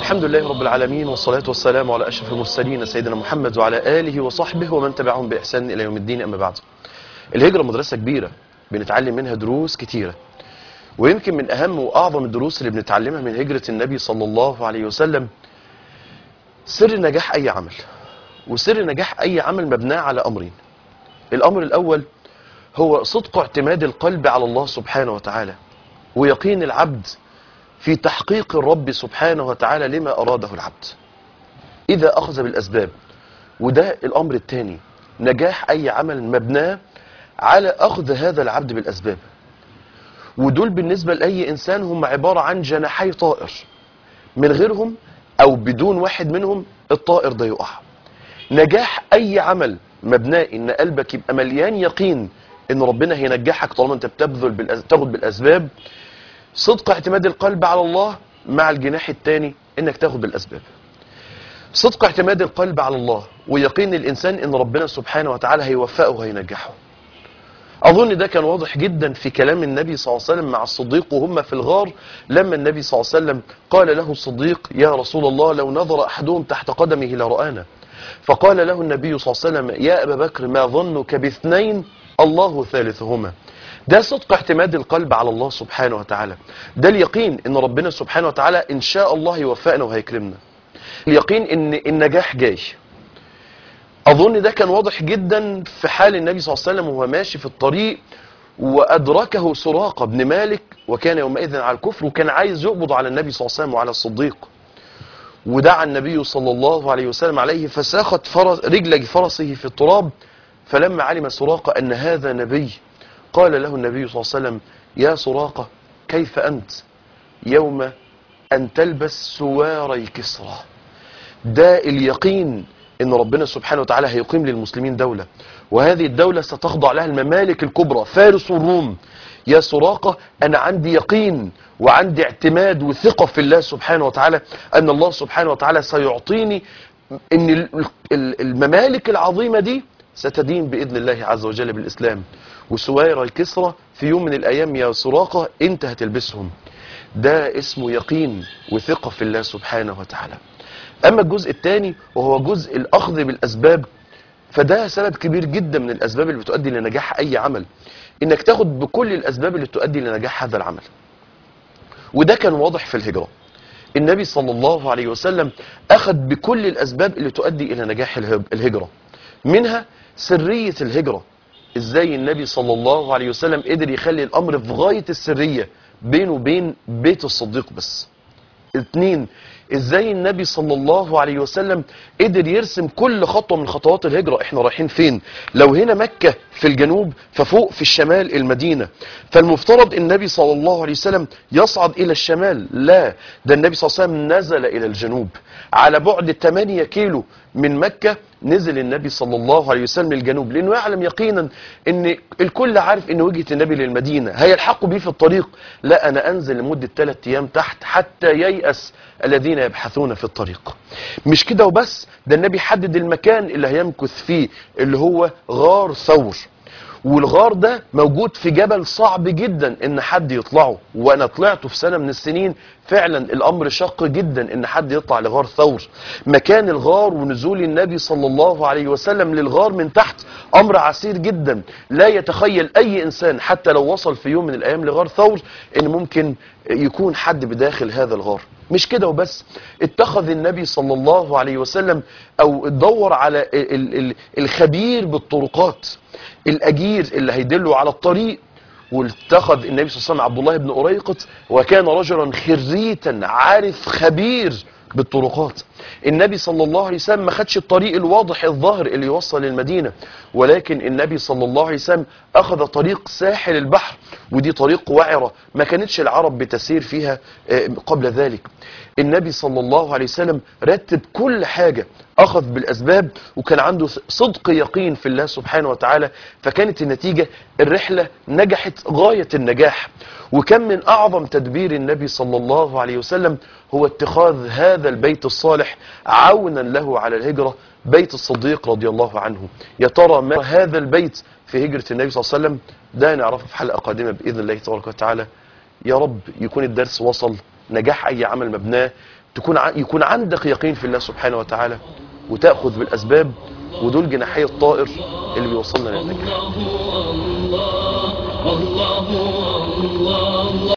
الحمد لله رب العالمين والصلاة والسلام على أشرف المرسلين سيدنا محمد وعلى آله وصحبه ومن تبعهم بإحسان إلى يوم الدين أما بعد الهجرة مدرسة كبيرة بنتعلم منها دروس كتيرة ويمكن من أهم وأعظم الدروس اللي بنتعلمها من هجرة النبي صلى الله عليه وسلم سر نجاح أي عمل وسر نجاح أي عمل مبناه على أمرين الأمر الأول هو صدق اعتماد القلب على الله سبحانه وتعالى ويقين العبد في تحقيق الرب سبحانه وتعالى لما أراده العبد إذا أخذ بالأسباب وده الأمر الثاني نجاح أي عمل مبناه على أخذ هذا العبد بالأسباب ودول بالنسبة لأي إنسان هم عبارة عن جناحي طائر من غيرهم أو بدون واحد منهم الطائر ده يقع نجاح أي عمل مبناه إن قلبك يبقى مليان يقين إن ربنا هينجحك طالما أنت بتبذل بالأز... تاخد بالأسباب صدق اعتماد القلب على الله مع الجناح الثاني انك تاخد بالاسباب صدق اعتماد القلب على الله ويقين الانسان ان ربنا سبحانه وتعالى هيوفقه وهينجحه اظن ده كان واضح جدا في كلام النبي صلى الله عليه وسلم مع الصديق وهم في الغار لما النبي صلى الله عليه وسلم قال له الصديق يا رسول الله لو نظر احدهم تحت قدمه لرآنا فقال له النبي صلى الله عليه وسلم يا ابا بكر ما ظنك باثنين الله ثالثهما ده صدق اعتماد القلب على الله سبحانه وتعالى ده اليقين ان ربنا سبحانه وتعالى ان شاء الله يوفقنا وهيكرمنا اليقين ان النجاح جاي اظن ده كان واضح جدا في حال النبي صلى الله عليه وسلم وهو ماشي في الطريق وادركه سراقه بن مالك وكان يومئذ على الكفر وكان عايز يقبض على النبي صلى الله عليه وسلم وعلى الصديق ودعا النبي صلى الله عليه وسلم عليه فساخت فرس رجل فرسه في التراب فلما علم سراقه ان هذا نبي قال له النبي صلى الله عليه وسلم يا سراقة كيف أنت يوم أن تلبس سواري كسرى ده اليقين ان ربنا سبحانه وتعالى هيقيم للمسلمين دولة وهذه الدولة ستخضع لها الممالك الكبرى فارس والروم يا سراقة أنا عندي يقين وعندي اعتماد وثقة في الله سبحانه وتعالى أن الله سبحانه وتعالى سيعطيني أن الممالك العظيمة دي ستدين بإذن الله عز وجل بالإسلام وسويرة الكسرى في يوم من الأيام يا سراقة أنت هتلبسهم ده اسمه يقين وثقة في الله سبحانه وتعالى أما الجزء الثاني وهو جزء الأخذ بالأسباب فده سبب كبير جدا من الأسباب اللي بتؤدي لنجاح أي عمل إنك تاخد بكل الأسباب اللي تؤدي لنجاح هذا العمل وده كان واضح في الهجرة النبي صلى الله عليه وسلم أخذ بكل الأسباب اللي تؤدي إلى نجاح الهجرة منها سرية الهجرة ازاي النبي صلى الله عليه وسلم قدر يخلي الامر في غاية السرية بينه وبين بيت الصديق بس اتنين ازاي النبي صلى الله عليه وسلم قدر يرسم كل خطوة من خطوات الهجرة احنا رايحين فين لو هنا مكة في الجنوب ففوق في الشمال المدينة فالمفترض النبي صلى الله عليه وسلم يصعد الى الشمال لا ده النبي صلى الله عليه وسلم نزل الى الجنوب على بعد 8 كيلو من مكة نزل النبي صلى الله عليه وسلم الجنوب لانه يعلم يقينا ان الكل عارف ان وجهة النبي للمدينة هيلحقوا بيه في الطريق لا انا انزل لمدة 3 ايام تحت حتى ييأس الذين يبحثون في الطريق مش كده وبس ده النبي حدد المكان اللي هيمكث فيه اللي هو غار ثور والغار ده موجود في جبل صعب جدا ان حد يطلعه وانا طلعته في سنة من السنين فعلا الامر شق جدا ان حد يطلع لغار ثور مكان الغار ونزول النبي صلى الله عليه وسلم للغار من تحت امر عسير جدا لا يتخيل اي انسان حتى لو وصل في يوم من الايام لغار ثور ان ممكن يكون حد بداخل هذا الغار مش كده وبس اتخذ النبي صلى الله عليه وسلم او دور على الخبير بالطرقات الاجير اللي هيدله على الطريق واتخذ النبي صلى الله عليه وسلم عبد الله بن أريقط وكان رجلا خريتا عارف خبير بالطرقات النبي صلى الله عليه وسلم ما خدش الطريق الواضح الظاهر اللي يوصل للمدينة ولكن النبي صلى الله عليه وسلم أخذ طريق ساحل البحر ودي طريق وعرة ما كانتش العرب بتسير فيها قبل ذلك النبي صلى الله عليه وسلم رتب كل حاجة أخذ بالأسباب وكان عنده صدق يقين في الله سبحانه وتعالى فكانت النتيجة الرحلة نجحت غاية النجاح وكان من أعظم تدبير النبي صلى الله عليه وسلم هو اتخاذ هذا البيت الصالح عونا له على الهجرة بيت الصديق رضي الله عنه يا ترى ما هذا البيت في هجرة النبي صلى الله عليه وسلم ده نعرفه في حلقة قادمة بإذن الله تبارك وتعالى يا رب يكون الدرس وصل نجاح اي عمل مبناه تكون ع- يكون عندك يقين في الله سبحانه وتعالى وتاخذ بالاسباب ودول جناحي الطائر اللي بيوصلنا للنجاح الله الله الله